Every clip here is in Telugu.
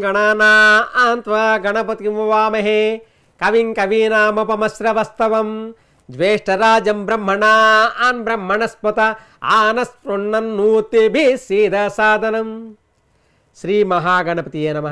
గణానా ఆంత్వా గణపతి వామహే కవిం కవీనామపమశ్రవస్తవం జ్యేష్ఠరాజం బ్రహ్మణా ఆన్ బ్రహ్మణస్పత ఆనస్పృణన్నూతిభిः సీద సాదనం శ్రీ మహాగణపతియే నమ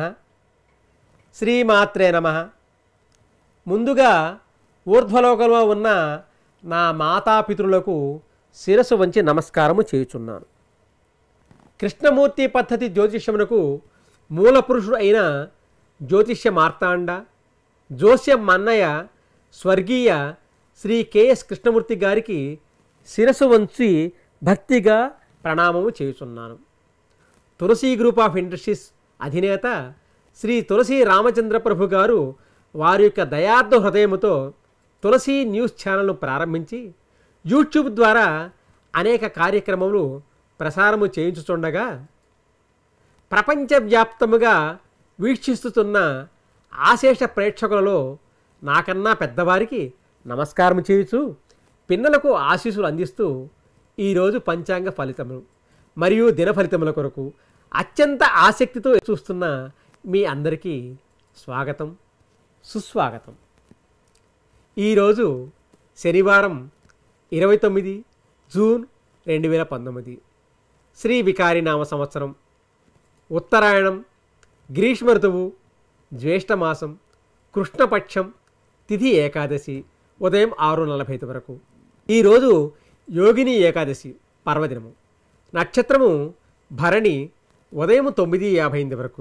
శ్రీమాత్రే నమ ముందుగా ఊర్ధ్వలోకంలో ఉన్న నా మాతాపితృలకు శిరసు వంచి నమస్కారము చేయుచున్నాను కృష్ణమూర్తి పద్ధతి జ్యోతిష్యమునకు మూల పురుషుడు అయిన జ్యోతిష్య మార్తాండ జోస్యం మన్నయ్య స్వర్గీయ శ్రీ కెఎస్ కృష్ణమూర్తి గారికి శిరసు వంచి భక్తిగా ప్రణామము చేయుచున్నాను తులసి గ్రూప్ ఆఫ్ ఇండస్ట్రీస్ అధినేత శ్రీ తులసి రామచంద్ర ప్రభు గారు వారి యొక్క దయార్థ హృదయముతో తులసి న్యూస్ ఛానల్ను ప్రారంభించి యూట్యూబ్ ద్వారా అనేక కార్యక్రమములు ప్రసారము చేయించుచుండగా ప్రపంచవ్యాప్తముగా వీక్షిస్తున్న ఆశేష ప్రేక్షకులలో నాకన్నా పెద్దవారికి నమస్కారం చేయుచు పిన్నలకు ఆశీస్సులు అందిస్తూ ఈరోజు పంచాంగ ఫలితములు మరియు దిన ఫలితముల కొరకు అత్యంత ఆసక్తితో చూస్తున్న మీ అందరికీ స్వాగతం సుస్వాగతం ఈరోజు శనివారం ఇరవై తొమ్మిది జూన్ రెండు వేల పంతొమ్మిది శ్రీ వికారి నామ సంవత్సరం ఉత్తరాయణం గ్రీష్మ ఋతువు జ్యేష్ఠమాసం కృష్ణపక్షం తిథి ఏకాదశి ఉదయం ఆరు నలభై ఐదు వరకు ఈరోజు యోగిని ఏకాదశి పర్వదినము నక్షత్రము భరణి ఉదయం తొమ్మిది యాభై ఎనిమిది వరకు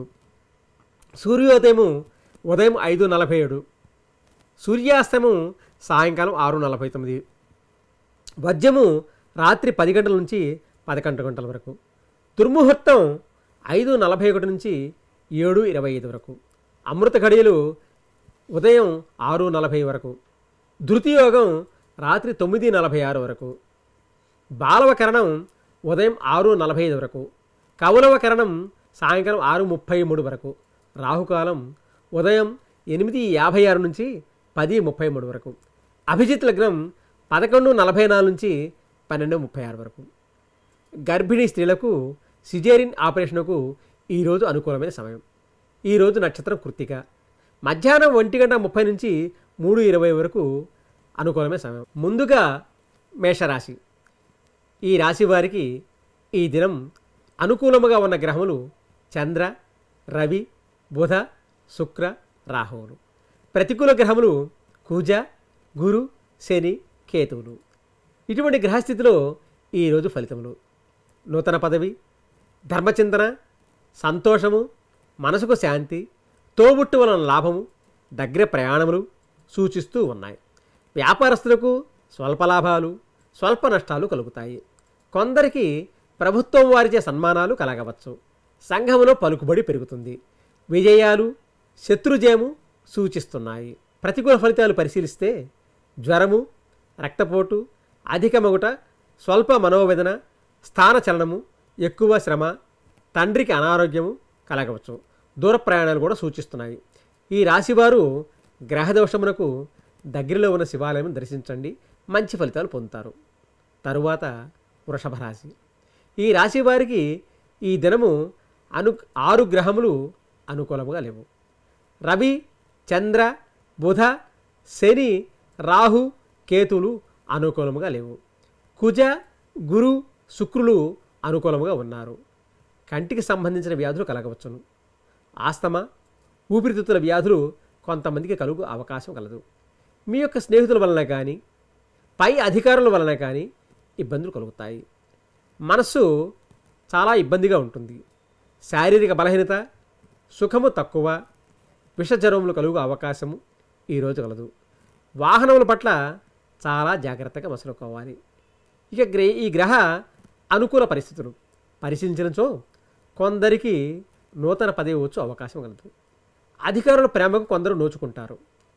సూర్యోదయము ఉదయం ఐదు నలభై ఏడు సూర్యాస్తమం సాయంకాలం ఆరు నలభై తొమ్మిది వజ్రము రాత్రి పది గంటల నుంచి పదకొండు గంటల వరకు దుర్ముహూర్తం ఐదు నలభై ఒకటి నుంచి ఏడు ఇరవై ఐదు వరకు అమృత ఘడియలు ఉదయం ఆరు నలభై వరకు ధృతియోగం రాత్రి తొమ్మిది నలభై ఆరు వరకు బాలవకరణం ఉదయం ఆరు నలభై ఐదు వరకు కౌలవకరణం సాయంకాలం ఆరు ముప్పై మూడు వరకు రాహుకాలం ఉదయం ఎనిమిది యాభై ఆరు నుంచి పది ముప్పై మూడు వరకు అభిజిత్ లగ్నం పదకొండు నలభై నాలుగు నుంచి పన్నెండు ముప్పై ఆరు వరకు గర్భిణీ స్త్రీలకు సిజేరిన్ ఆపరేషన్కు ఈరోజు అనుకూలమైన సమయం ఈరోజు నక్షత్రం కృత్తిక మధ్యాహ్నం ఒంటి గంట ముప్పై నుంచి మూడు ఇరవై వరకు అనుకూలమైన సమయం ముందుగా మేషరాశి ఈ రాశి వారికి ఈ దినం అనుకూలముగా ఉన్న గ్రహములు చంద్ర రవి బుధ శుక్ర రాహువులు ప్రతికూల గ్రహములు కుజ గురు శని కేతువులు ఇటువంటి గ్రహస్థితిలో ఈరోజు ఫలితములు నూతన పదవి ధర్మచింతన సంతోషము మనసుకు శాంతి తోబుట్టు వలన లాభము దగ్గర ప్రయాణములు సూచిస్తూ ఉన్నాయి వ్యాపారస్తులకు స్వల్ప లాభాలు స్వల్ప నష్టాలు కలుగుతాయి కొందరికి ప్రభుత్వం వారిచే సన్మానాలు కలగవచ్చు సంఘములో పలుకుబడి పెరుగుతుంది విజయాలు శత్రుజయము సూచిస్తున్నాయి ప్రతికూల ఫలితాలు పరిశీలిస్తే జ్వరము రక్తపోటు అధిక మగుట స్వల్ప మనోవేదన స్థానచలనము ఎక్కువ శ్రమ తండ్రికి అనారోగ్యము కలగవచ్చు దూర ప్రయాణాలు కూడా సూచిస్తున్నాయి ఈ రాశివారు గ్రహదోషమునకు దగ్గరలో ఉన్న శివాలయం దర్శించండి మంచి ఫలితాలు పొందుతారు తరువాత వృషభ రాశి ఈ రాశి వారికి ఈ దినము అను ఆరు గ్రహములు అనుకూలముగా లేవు రవి చంద్ర బుధ శని రాహు కేతులు అనుకూలముగా లేవు కుజ గురు శుక్రులు అనుకూలముగా ఉన్నారు కంటికి సంబంధించిన వ్యాధులు కలగవచ్చును ఆస్తమా ఊపిరితిత్తుల వ్యాధులు కొంతమందికి కలుగు అవకాశం కలదు మీ యొక్క స్నేహితుల వలన కానీ పై అధికారుల వలన కానీ ఇబ్బందులు కలుగుతాయి మనస్సు చాలా ఇబ్బందిగా ఉంటుంది శారీరక బలహీనత సుఖము తక్కువ విషజ్వరములు కలుగు అవకాశము ఈరోజు కలదు వాహనముల పట్ల చాలా జాగ్రత్తగా మసులుకోవాలి ఇక గ్రే ఈ గ్రహ అనుకూల పరిస్థితులు పరిశీలించినచో కొందరికి నూతన పదవి వచ్చు అవకాశం కలదు అధికారుల ప్రేమకు కొందరు నోచుకుంటారు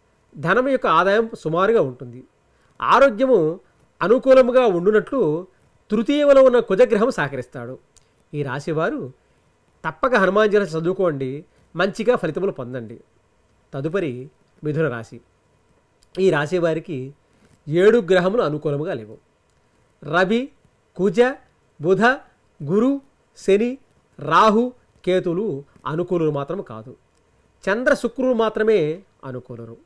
ధనం యొక్క ఆదాయం సుమారుగా ఉంటుంది ఆరోగ్యము అనుకూలముగా ఉండునట్లు తృతీయములో ఉన్న కుజగ్రహం సహకరిస్తాడు ఈ రాశివారు తప్పక హనుమాన్ చాలీసా చదువుకోండి మంచిగా ఫలితములు పొందండి తదుపరి మిథున రాశి ఈ రాశి వారికి ఏడు గ్రహములు అనుకూలముగా లేవు రవి కుజ బుధ గురు శని రాహు కేతులు అనుకూలులు మాత్రం కాదు చంద్ర శుక్రులు మాత్రమే అనుకూలరు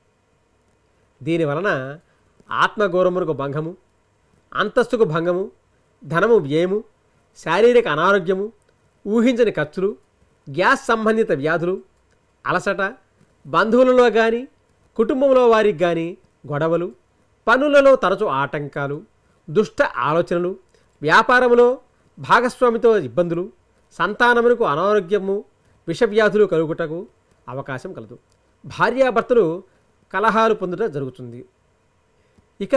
దీని వలన ఆత్మగౌరవమునకు భంగము అంతస్తుకు భంగము ధనము వ్యయము శారీరక అనారోగ్యము ఊహించని ఖర్చులు గ్యాస్ సంబంధిత వ్యాధులు అలసట బంధువులలో కానీ కుటుంబంలో వారికి కానీ గొడవలు పనులలో తరచు ఆటంకాలు దుష్ట ఆలోచనలు వ్యాపారములో భాగస్వామితో ఇబ్బందులు సంతానమునకు అనారోగ్యము విషవ్యాధులు కలుగుటకు అవకాశం కలదు భార్యాభర్తలు కలహాలు పొందుట జరుగుతుంది ఇక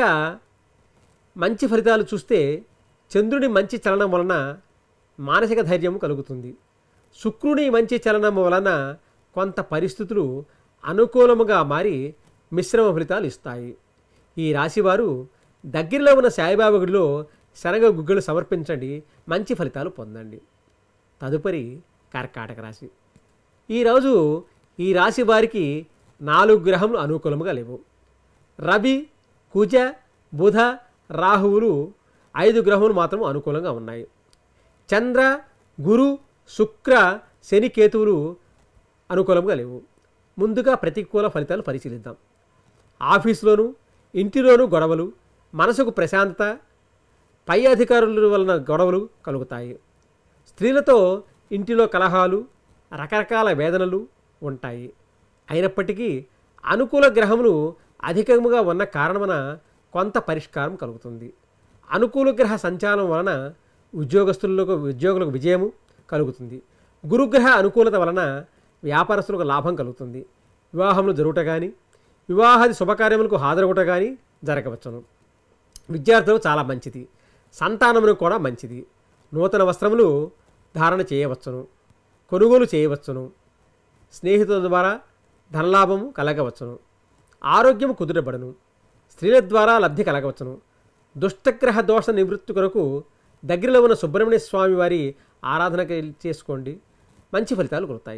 మంచి ఫలితాలు చూస్తే చంద్రుని మంచి చలనం వలన మానసిక ధైర్యం కలుగుతుంది శుక్రుని మంచి చలనం వలన కొంత పరిస్థితులు అనుకూలముగా మారి మిశ్రమ ఫలితాలు ఇస్తాయి ఈ రాశివారు దగ్గరలో ఉన్న సాయిబాబా గుడిలో శనగ గుగ్గిళ్ళు సమర్పించండి మంచి ఫలితాలు పొందండి తదుపరి కర్కాటక రాశి ఈరోజు ఈ రాశి వారికి నాలుగు గ్రహములు అనుకూలముగా లేవు రవి కుజ బుధ రాహువులు ఐదు గ్రహములు మాత్రం అనుకూలంగా ఉన్నాయి చంద్ర గురు శుక్ర శని కేతువులు అనుకూలంగా లేవు ముందుగా ప్రతికూల ఫలితాలు పరిశీలిద్దాం ఆఫీసులోను ఇంటిలోనూ గొడవలు మనసుకు ప్రశాంతత పై అధికారుల వలన గొడవలు కలుగుతాయి స్త్రీలతో ఇంటిలో కలహాలు రకరకాల వేదనలు ఉంటాయి అయినప్పటికీ అనుకూల గ్రహములు అధికముగా ఉన్న కారణమున కొంత పరిష్కారం కలుగుతుంది అనుకూల గ్రహ సంచారం వలన ఉద్యోగస్తులకు ఉద్యోగులకు విజయము కలుగుతుంది గురుగ్రహ అనుకూలత వలన వ్యాపారస్తులకు లాభం కలుగుతుంది వివాహములు జరుగుట కానీ వివాహాది శుభకార్యములకు హాజరగుట కానీ జరగవచ్చును విద్యార్థులకు చాలా మంచిది సంతానమునకు కూడా మంచిది నూతన వస్త్రములు ధారణ చేయవచ్చును కొనుగోలు చేయవచ్చును స్నేహితుల ద్వారా ధనలాభము కలగవచ్చును ఆరోగ్యము కుదురబడును స్త్రీల ద్వారా లబ్ధి కలగవచ్చును దుష్టగ్రహ దోష నివృత్తి కొరకు దగ్గరలో ఉన్న సుబ్రహ్మణ్య స్వామి వారి ఆరాధన చేసుకోండి మంచి ఫలితాలు కలుగుతాయి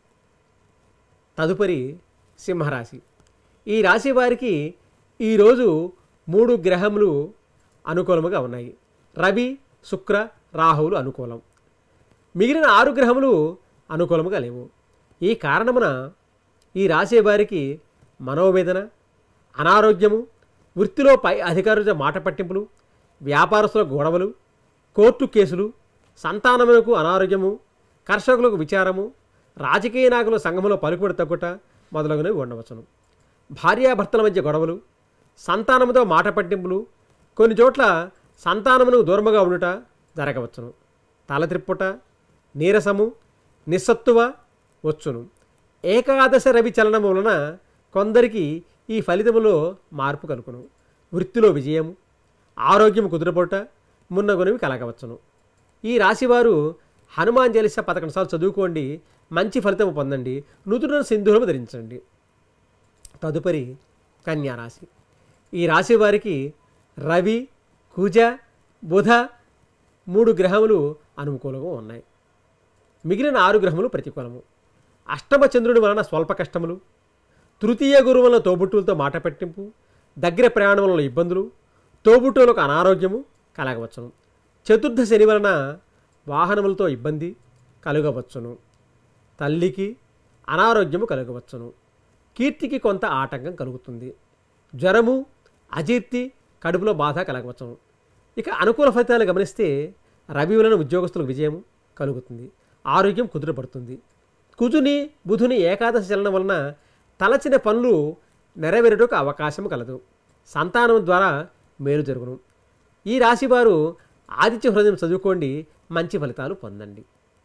తదుపరి సింహరాశి ఈ రాశి వారికి ఈరోజు మూడు గ్రహములు అనుకూలముగా ఉన్నాయి రవి శుక్ర రాహువులు అనుకూలం మిగిలిన ఆరు గ్రహములు అనుకూలముగా లేవు ఈ కారణమున ఈ రాశి వారికి మనోవేదన అనారోగ్యము వృత్తిలో పై అధికారుల మాట పట్టింపులు వ్యాపారస్తుల గొడవలు కోర్టు కేసులు సంతానములకు అనారోగ్యము కర్షకులకు విచారము రాజకీయ నాయకుల సంఘములో పలుకుబడి తగ్గుట మొదలగునవి ఉండవచ్చును భార్యాభర్తల మధ్య గొడవలు సంతానముతో మాట పట్టింపులు కొన్ని చోట్ల సంతానమునకు దూరముగా ఉండుట జరగవచ్చును తల త్రిప్పుట నీరసము నిస్సత్తువ వచ్చును ఏకాదశ రవి చలనం వలన కొందరికి ఈ ఫలితములో మార్పు కలుగును వృత్తిలో విజయము ఆరోగ్యం కుదురపొట మున్నగునవి కలగవచ్చును ఈ రాశివారు హనుమాన్ చాలీసా పదకొండు సార్లు చదువుకోండి మంచి ఫలితం పొందండి నూతన సింధూరము ధరించండి తదుపరి కన్యా రాశి ఈ రాశి వారికి రవి కుజ బుధ మూడు గ్రహములు అనుకూలంగా ఉన్నాయి మిగిలిన ఆరు గ్రహములు ప్రతికూలము అష్టమ చంద్రుడి వలన స్వల్ప కష్టములు తృతీయ గురువు వలన తోబుట్టువులతో మాట పెట్టింపు దగ్గర ప్రయాణం వలన ఇబ్బందులు తోబుట్టువులకు అనారోగ్యము కలగవచ్చును చతుర్థ శని వలన వాహనములతో ఇబ్బంది కలగవచ్చును తల్లికి అనారోగ్యము కలగవచ్చును కీర్తికి కొంత ఆటంకం కలుగుతుంది జ్వరము అజీర్తి కడుపులో బాధ కలగవచ్చును ఇక అనుకూల ఫలితాలు గమనిస్తే రవి వలన ఉద్యోగస్తులకు విజయము కలుగుతుంది ఆరోగ్యం కుదురపడుతుంది కుజుని బుధుని ఏకాదశి చలనం వలన తలచిన పనులు నెరవేరుటకు అవకాశం కలదు సంతానం ద్వారా మేలు జరుగును ఈ రాశివారు ఆదిత్య హృదయం చదువుకోండి మంచి ఫలితాలు పొందండి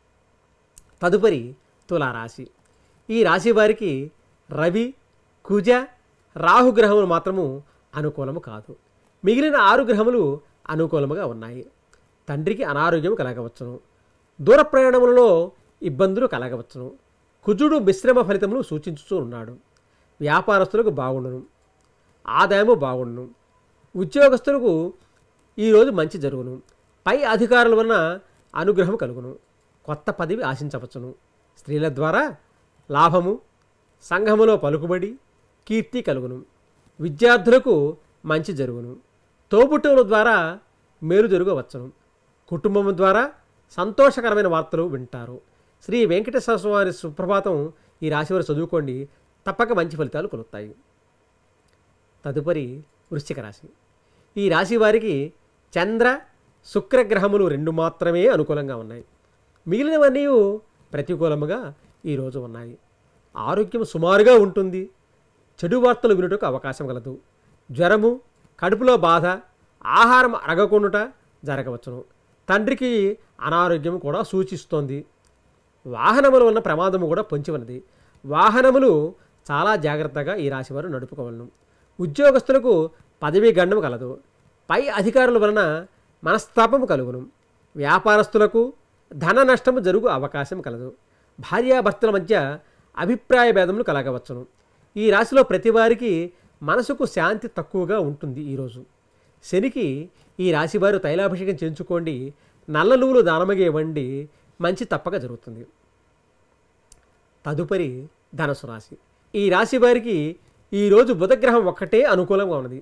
తదుపరి తులారాశి ఈ రాశి వారికి రవి కుజ రాహుగ్రహములు మాత్రము అనుకూలము కాదు మిగిలిన ఆరు గ్రహములు అనుకూలముగా ఉన్నాయి తండ్రికి అనారోగ్యం కలగవచ్చును దూర ప్రయాణములలో ఇబ్బందులు కలగవచ్చును కుజుడు మిశ్రమ ఫలితములు సూచించుతూ ఉన్నాడు వ్యాపారస్తులకు బాగుండును ఆదాయము బాగుండును ఉద్యోగస్తులకు ఈరోజు మంచి జరుగును పై అధికారుల వలన అనుగ్రహం కలుగును కొత్త పదవి ఆశించవచ్చును స్త్రీల ద్వారా లాభము సంఘములో పలుకుబడి కీర్తి కలుగును విద్యార్థులకు మంచి జరుగును తోబుట్టువుల ద్వారా మేలు జరగవచ్చును కుటుంబం ద్వారా సంతోషకరమైన వార్తలు వింటారు శ్రీ వెంకటేశ్వర స్వామి సుప్రభాతం ఈ రాశి వారు చదువుకోండి తప్పక మంచి ఫలితాలు కలుగుతాయి తదుపరి వృశ్చిక రాశి ఈ రాశి వారికి చంద్ర శుక్రగ్రహములు రెండు మాత్రమే అనుకూలంగా ఉన్నాయి మిగిలినవన్నీ ప్రతికూలముగా ఈరోజు ఉన్నాయి ఆరోగ్యం సుమారుగా ఉంటుంది చెడు వార్తలు వినుటకు అవకాశం కలదు జ్వరము కడుపులో బాధ ఆహారం అరగకుండుట జరగవచ్చును తండ్రికి అనారోగ్యం కూడా సూచిస్తోంది వాహనముల వల్ల ప్రమాదము కూడా పొంచి ఉన్నది వాహనములు చాలా జాగ్రత్తగా ఈ రాశివారు నడుపుకోవలను ఉద్యోగస్తులకు పదవీ గండం కలదు పై అధికారుల వలన మనస్తాపము కలుగును వ్యాపారస్తులకు ధన నష్టము జరుగు అవకాశం కలదు భార్యాభర్తల మధ్య అభిప్రాయ భేదములు కలగవచ్చును ఈ రాశిలో ప్రతి వారికి మనసుకు శాంతి తక్కువగా ఉంటుంది ఈరోజు శనికి ఈ రాశివారు తైలాభిషేకం చేయించుకోండి నల్ల నువ్వులు దానమగా ఇవ్వండి మంచి తప్పక జరుగుతుంది తదుపరి ధనుసు రాశి ఈ రాశి వారికి ఈరోజు బుధగ్రహం ఒక్కటే అనుకూలంగా ఉన్నది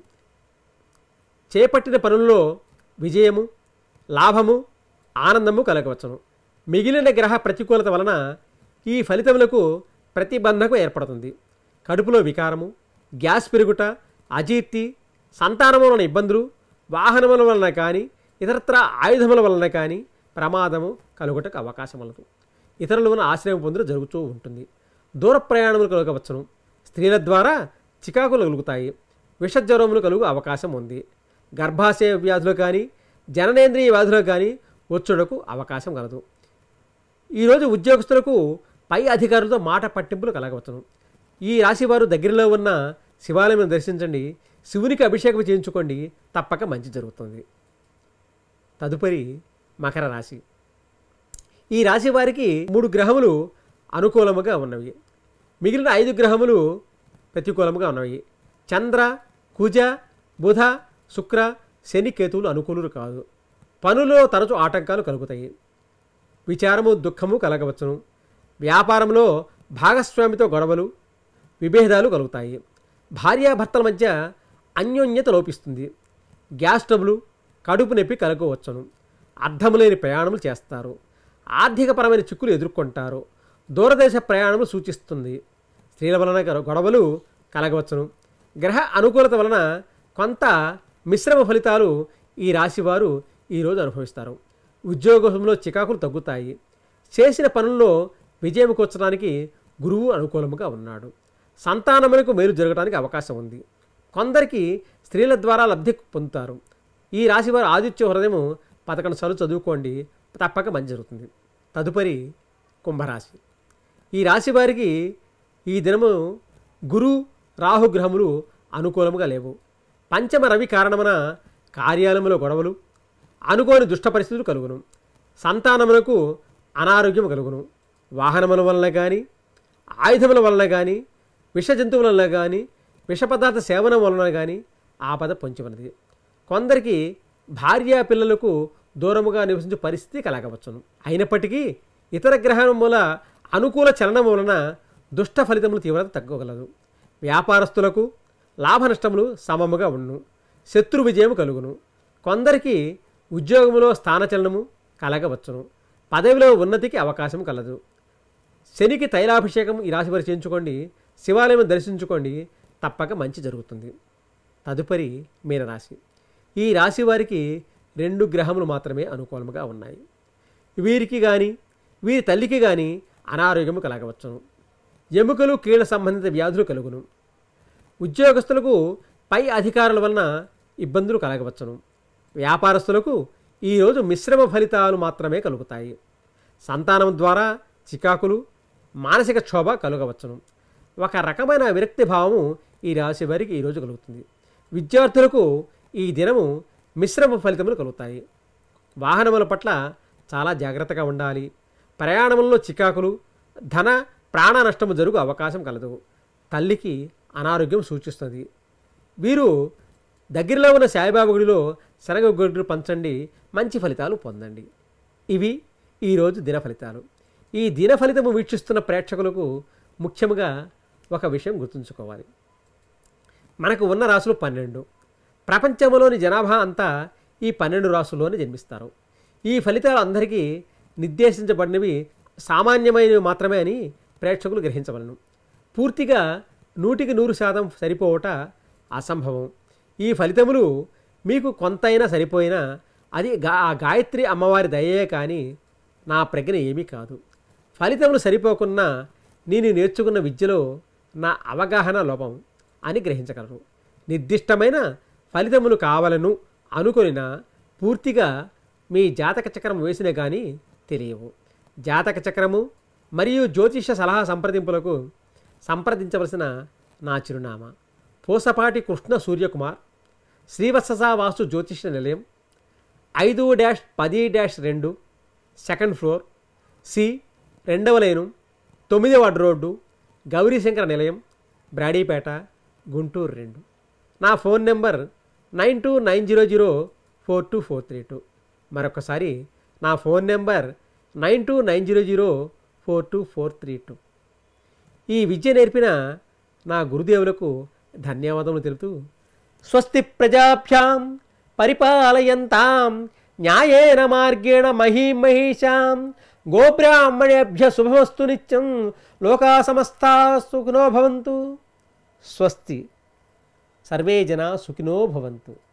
చేపట్టిన పనుల్లో విజయము లాభము ఆనందము కలగవచ్చును మిగిలిన గ్రహ ప్రతికూలత వలన ఈ ఫలితములకు ప్రతిబంధకం ఏర్పడుతుంది కడుపులో వికారము గ్యాస్ పెరుగుట అజీర్తి సంతానము వలన ఇబ్బందులు వాహనముల వలన కానీ ఇతరత్ర ఆయుధముల వలన కానీ ప్రమాదము కలుగుటకు అవకాశం కలదు ఇతరుల వలన ఆశ్రయం పొందుట జరుగుతూ ఉంటుంది దూర ప్రయాణములు కలగవచ్చును స్త్రీల ద్వారా చికాకులు కలుగుతాయి విషజ్వరములు కలుగు అవకాశం ఉంది గర్భాశయ వ్యాధులు కానీ జననేంద్రియ వ్యాధులకు కానీ వచ్చుటకు అవకాశం కలదు ఈరోజు ఉద్యోగస్తులకు పై అధికారులతో మాట పట్టింపులు కలగవచ్చును ఈ రాశి వారు దగ్గరలో ఉన్న శివాలయం దర్శించండి శివునికి అభిషేకం చేయించుకోండి తప్పక మంచి జరుగుతుంది తదుపరి మకర రాశి ఈ రాశి వారికి మూడు గ్రహములు అనుకూలముగా ఉన్నవి మిగిలిన ఐదు గ్రహములు ప్రతికూలముగా ఉన్నవి చంద్ర కుజ బుధ శుక్ర శని కేతువులు అనుకూలులు కాదు పనులో తరచు ఆటంకాలు కలుగుతాయి విచారము దుఃఖము కలగవచ్చును వ్యాపారంలో భాగస్వామితో గొడవలు విభేదాలు కలుగుతాయి భార్యాభర్తల మధ్య అన్యోన్యత లోపిస్తుంది గ్యాస్ ట్రబులు కడుపు నొప్పి కలగవచ్చును అర్థము లేని ప్రయాణములు చేస్తారు ఆర్థికపరమైన చిక్కులు ఎదుర్కొంటారు దూరదేశ ప్రయాణములు సూచిస్తుంది స్త్రీల వలన గొ- గొడవలు కలగవచ్చును గ్రహ అనుకూలత వలన కొంత మిశ్రమ ఫలితాలు ఈ రాశివారు ఈరోజు అనుభవిస్తారు ఉద్యోగంలో చికాకులు తగ్గుతాయి చేసిన పనుల్లో విజయం కూర్చడానికి గురువు అనుకూలముగా ఉన్నాడు సంతానములకు మేలు జరగడానికి అవకాశం ఉంది కొందరికి స్త్రీల ద్వారా లబ్ధి పొందుతారు ఈ రాశివారు ఆదిత్య హృదయం పదకొండు సార్లు చదువుకోండి తప్పక మంచి జరుగుతుంది తదుపరి కుంభరాశి ఈ రాశి వారికి ఈ దినము గురు రాహు గ్రహములు అనుకూలముగా లేవు పంచమ రవి కారణమున కార్యాలయంలో గొడవలు అనుకోని దుష్ట పరిస్థితులు కలుగును సంతానములకు అనారోగ్యం కలుగును వాహనముల వలన కానీ ఆయుధముల వలన కానీ విష జంతువుల వలన కానీ విష పదార్థ సేవనం వలన కానీ ఆపద పొంచి ఉన్నది కొందరికి భార్య పిల్లలకు దూరముగా నివసించే పరిస్థితి కలగవచ్చును అయినప్పటికీ ఇతర గ్రహం మూల అనుకూల చలనం వలన దుష్ట ఫలితములు తీవ్రత తగ్గగలదు వ్యాపారస్తులకు లాభ నష్టములు సమముగా ఉండును శత్రు విజయం కలుగును కొందరికి ఉద్యోగములో స్థానచలనము కలగవచ్చును పదవిలో ఉన్నతికి అవకాశం కలదు శనికి తైలాభిషేకం ఈ రాశి వారు చేయించుకోండి శివాలయం దర్శించుకోండి తప్పక మంచి జరుగుతుంది తదుపరి మీనరాశి ఈ రాశి వారికి రెండు గ్రహములు మాత్రమే అనుకూలముగా ఉన్నాయి వీరికి కానీ వీరి తల్లికి కానీ అనారోగ్యము కలగవచ్చును ఎముకలు కీళ్ళ సంబంధిత వ్యాధులు కలుగును ఉద్యోగస్తులకు పై అధికారుల వలన ఇబ్బందులు కలగవచ్చును వ్యాపారస్తులకు ఈరోజు మిశ్రమ ఫలితాలు మాత్రమే కలుగుతాయి సంతానం ద్వారా చికాకులు మానసిక క్షోభ కలగవచ్చును ఒక రకమైన విరక్తి భావము ఈ రాశి వారికి ఈరోజు కలుగుతుంది విద్యార్థులకు ఈ దినము మిశ్రమ ఫలితములు కలుగుతాయి వాహనముల పట్ల చాలా జాగ్రత్తగా ఉండాలి ప్రయాణములలో చికాకులు ధన ప్రాణ నష్టము జరుగు అవకాశం కలదు తల్లికి అనారోగ్యం సూచిస్తుంది వీరు దగ్గరలో ఉన్న సాయిబాబా గుడిలో శనగ గొడ్డు పంచండి మంచి ఫలితాలు పొందండి ఇవి ఈరోజు దిన ఫలితాలు ఈ దిన ఫలితము వీక్షిస్తున్న ప్రేక్షకులకు ముఖ్యంగా ఒక విషయం గుర్తుంచుకోవాలి మనకు ఉన్న రాసులు పన్నెండు ప్రపంచంలోని జనాభా అంతా ఈ పన్నెండు రాసుల్లోనే జన్మిస్తారు ఈ ఫలితాలు అందరికీ నిర్దేశించబడినవి సామాన్యమైనవి మాత్రమే అని ప్రేక్షకులు గ్రహించవలను పూర్తిగా నూటికి నూరు శాతం సరిపోవట అసంభవం ఈ ఫలితములు మీకు కొంతైనా సరిపోయినా అది గా ఆ గాయత్రి అమ్మవారి దయే కానీ నా ప్రజ్ఞ ఏమీ కాదు ఫలితములు సరిపోకున్నా నేను నేర్చుకున్న విద్యలో నా అవగాహన లోపం అని గ్రహించగలరు నిర్దిష్టమైన ఫలితములు కావాలను అనుకొనిన పూర్తిగా మీ జాతక చక్రం వేసిన కానీ తెలియవు జాతక చక్రము మరియు జ్యోతిష సలహా సంప్రదింపులకు సంప్రదించవలసిన నా చిరునామా పూసపాటి కృష్ణ సూర్యకుమార్ శ్రీవత్ససా వాస్తు జ్యోతిష నిలయం ఐదు డాష్ పది డాష్ రెండు సెకండ్ ఫ్లోర్ సి రెండవ లైను తొమ్మిదవ రోడ్డు గౌరీశంకర నిలయం బ్రాడీపేట గుంటూరు రెండు నా phone number nine two nine zero zero four two four three two మరొకసారి నా phone number nine two nine zero zero four two four three two ఈ విద్య నేర్పిన నా గురుదేవులకు ధన్యవాదములు తెలుపుతూ స్వస్తి ప్రజాభ్యాం పరిపాలయంతాం న్యాయేన మార్గేణ మహీమహీషాం గోబ్రాహ్మణేభ్య శుభమస్తు నిత్యం లోకా సమస్తా సుఖినో భవంతు స్వస్తి సర్వే జనా సుఖినో భవంతు